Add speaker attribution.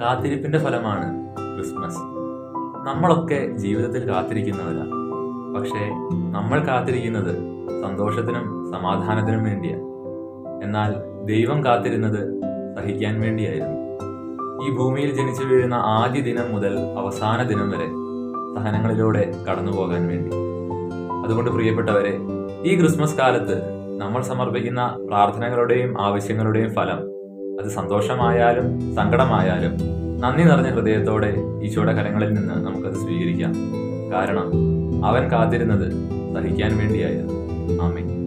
Speaker 1: കാത്തിരിപ്പിന്റെ ഫലമാണ് ക്രിസ്മസ് നമ്മളൊക്കെ ജീവിതത്തിൽ കാത്തിരിക്കുന്നവരാണ് പക്ഷേ നമ്മൾ കാത്തിരിക്കുന്നത് സന്തോഷത്തിനും സമാധാനത്തിനും വേണ്ടിയാണ് എന്നാൽ ദൈവം കാത്തിരുന്നത് സഹിക്കാൻ വേണ്ടിയായിരുന്നു ഈ ഭൂമിയിൽ ജനിച്ചു വീഴുന്ന ആദ്യ ദിനം മുതൽ അവസാന ദിനം വരെ സഹനങ്ങളിലൂടെ കടന്നു പോകാൻ വേണ്ടി അതുകൊണ്ട് പ്രിയപ്പെട്ടവരെ ഈ ക്രിസ്മസ് കാലത്ത് നമ്മൾ സമർപ്പിക്കുന്ന പ്രാർത്ഥനകളുടെയും ആവശ്യങ്ങളുടെയും ഫലം അത് സന്തോഷമായാലും സങ്കടമായാലും നന്ദി നിറഞ്ഞ ഹൃദയത്തോടെ ഈശോയുടെ കരങ്ങളിൽ നിന്ന് നമുക്കത് സ്വീകരിക്കാം കാരണം അവൻ കാത്തിരുന്നത് സഹിക്കാൻ വേണ്ടിയായിരുന്നു ആമേ